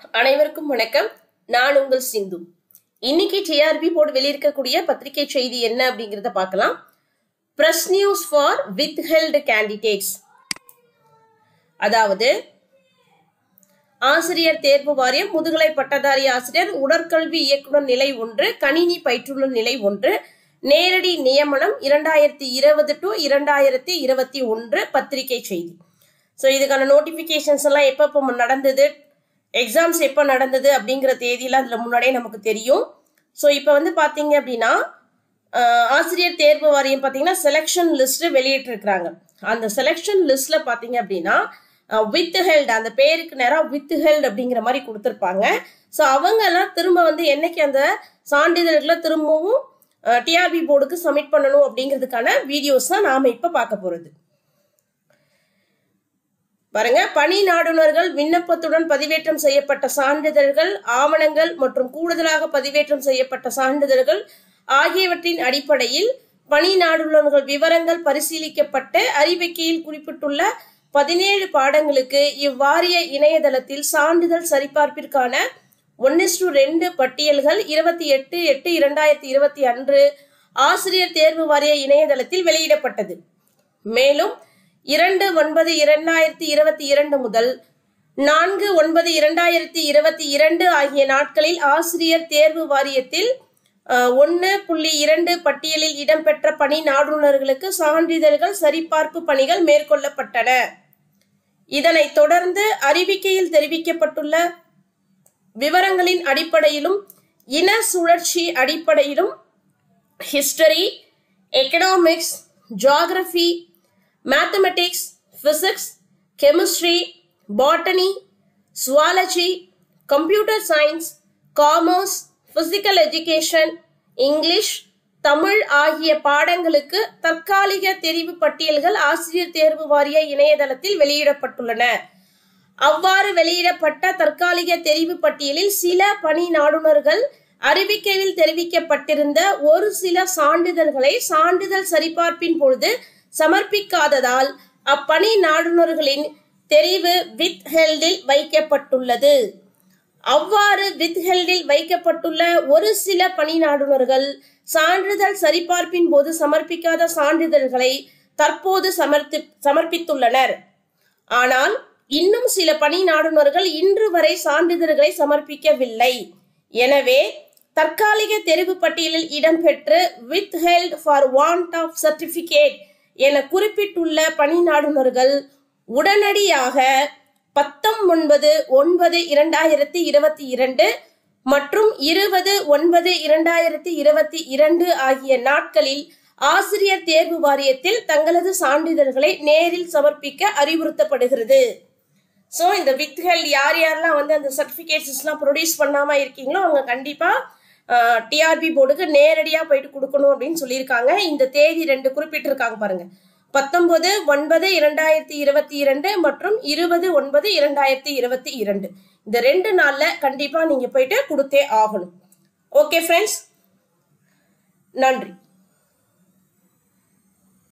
அனைவருக்கும் வணக்கம் நான் உங்கள் சிந்து இன்னைக்கு டிஆர்பி போர்டு வெளியிருக்கக்கூடிய பத்திரிகை செய்தி என்ன அப்படிங்கறத பார்க்கலாம் press news for withheld candidates அதாவது ஆசிரியர் தேர்வு வாரியம் முதுகலை பட்டதாரி ஆசிரியர் உடற்கல்வி இயக்குனர் நிலை ஒன்று கணினி பயிற்றுனர் நிலை ஒன்று நேரடி நியமனம் இரண்டாயிரத்தி இருபது டு இரண்டாயிரத்தி இருபத்தி ஒன்று பத்திரிகை செய்தி ஸோ இதுக்கான நோட்டிஃபிகேஷன்ஸ் எல்லாம் எப்போ எப்போ நடந்தது எக்ஸாம்ஸ் எப்போ நடந்தது அப்படிங்கிற தேதியெல்லாம் அதில் முன்னாடியே நமக்கு தெரியும் ஸோ இப்போ வந்து பார்த்தீங்க அப்படின்னா ஆஹ், ஆசிரியர் தேர்வு வாரியம் பார்த்தீங்கன்னா செலெக்ஷன் லிஸ்ட் வெளியிட்டிருக்கிறாங்க அந்த செலெக்ஷன் லிஸ்ட்ல பார்த்தீங்க அப்படின்னா வித் ஹெல்ட் அந்த பேருக்கு நேரம் வித் ஹெல்ட் அப்படிங்கிற மாதிரி கொடுத்துருப்பாங்க ஸோ அவங்க எல்லாம் திரும்ப வந்து என்னைக்கு அந்த சான்றிதழ்களை திரும்பவும் டிஆர்பி போர்டுக்கு சப்மிட் பண்ணணும் அப்படிங்கிறதுக்கான வீடியோஸ் தான் நாம இப்போ பார்க்க போறது பாருங்க பணி நாடுனர்கள் விண்ணப்பத்துடன் பதிவேற்றம் செய்யப்பட்ட சான்றிதழ்கள் ஆவணங்கள் மற்றும் கூடுதலாக பதிவேற்றம் செய்யப்பட்ட சான்றிதழ்கள் ஆகியவற்றின் அடிப்படையில் பணி நாடுனர்கள் விவரங்கள் பரிசீலிக்கப்பட்டு அறிவிக்கையில் குறிப்பிட்டுள்ள பதினேழு பாடங்களுக்கு இவ்வாரிய இணையதளத்தில் சான்றிதழ் சரிபார்ப்பிற்கான ஒன்னிஸ்டு ரெண்டு பட்டியல்கள் இருபத்தி எட்டு எட்டு இரண்டாயிரத்தி இருபத்தி அன்று ஆசிரியர் தேர்வு வாரிய இணையதளத்தில் வெளியிடப்பட்டது மேலும் இரண்டு ஒன்பது இரண்டாயிரத்தி இருபத்தி இரண்டு முதல் நான்கு ஒன்பது இரண்டாயிரத்தி இருபத்தி இரண்டு ஆகிய நாட்களில் ஆசிரியர் தேர்வு வாரியத்தில் ஒன்று புள்ளி இரண்டு பட்டியலில் இடம்பெற்ற பணி நாடுனர்களுக்கு சான்றிதழ்கள் சரிபார்ப்பு பணிகள் மேற்கொள்ளப்பட்டன இதனைத் தொடர்ந்து அறிவிக்கையில் தெரிவிக்கப்பட்டுள்ள விவரங்களின் அடிப்படையிலும் இன சுழற்சி அடிப்படையிலும் history economics geography mathematics physics chemistry botany zoology computer science commerce physical education English Tamil ஆகிய பாடங்களுக்கு தற்காலிக தெரிவு பட்டியல்கள் ஆசிரியர் தேர்வு வாரிய இணையதளத்தில் வெளியிடப்பட்டுள்ளன அவ்வாறு வெளியிடப்பட்ட தற்காலிக தெரிவு பட்டியலில் சில பணி நாடுனர்கள் அறிவிக்கையில் தெரிவிக்கப்பட்டிருந்த ஒரு சில சான்றிதழ்களை சான்றிதழ் சரிபார்ப்பின் பொழுது சமர்ப்பிக்காததால் அப்பணி நாடுனர்களின் தெரிவு வித் ஹெல்டில் வைக்கப்பட்டுள்ளது அவ்வாறு வித் ஹெல்டில் வைக்கப்பட்டுள்ள ஒரு சில பணி நாடுனர்கள் சான்றிதழ் சரிபார்ப்பின் போது சமர்ப்பிக்காத சான்றிதழ்களை தற்போது சமர்ப்பி சமர்ப்பித்துள்ளனர் ஆனால் இன்னும் சில பணி நாடுனர்கள் இன்று வரை சான்றிதழ்களை சமர்ப்பிக்கவில்லை எனவே தற்காலிக தெரிவு பட்டியலில் இடம்பெற்று withheld for want of certificate என குறிப்பிட்டுள்ள பணி நாடுனர்கள் உடனடியாக பத்தொன்பது ஒன்பது இரண்டாயிரத்தி இருபத்தி இரண்டு மற்றும் இருபது ஒன்பது இரண்டாயிரத்தி இருபத்தி இரண்டு ஆகிய நாட்களில் ஆசிரியர் தேர்வு வாரியத்தில் தங்களது சான்றிதழ்களை நேரில் சமர்ப்பிக்க அறிவுறுத்தப்படுகிறது ஸோ இந்த வித்கள் யார் யாரெல்லாம் வந்து அந்த சர்டிஃபிகேட்ஸ்லாம் ப்ரொடியூஸ் பண்ணாம இருக்கீங்களோ அவங்க கண்டிப்பா டிஆர்பி போர்டுக்கு நேரடியாக போயிட்டு கொடுக்கணும் அப்படின்னு சொல்லியிருக்காங்க இந்த தேதி ரெண்டு குறிப்பிட்டிருக்காங்க பாருங்க பத்தொன்பது ஒன்பது இரண்டாயிரத்தி இருபத்தி இரண்டு மற்றும் இருபது ஒன்பது இரண்டாயிரத்தி இருபத்தி இரண்டு இந்த ரெண்டு நாள்ல கண்டிப்பா நீங்க போயிட்டு கொடுத்தே ஆகணும் ஓகே ஃப்ரெண்ட்ஸ் நன்றி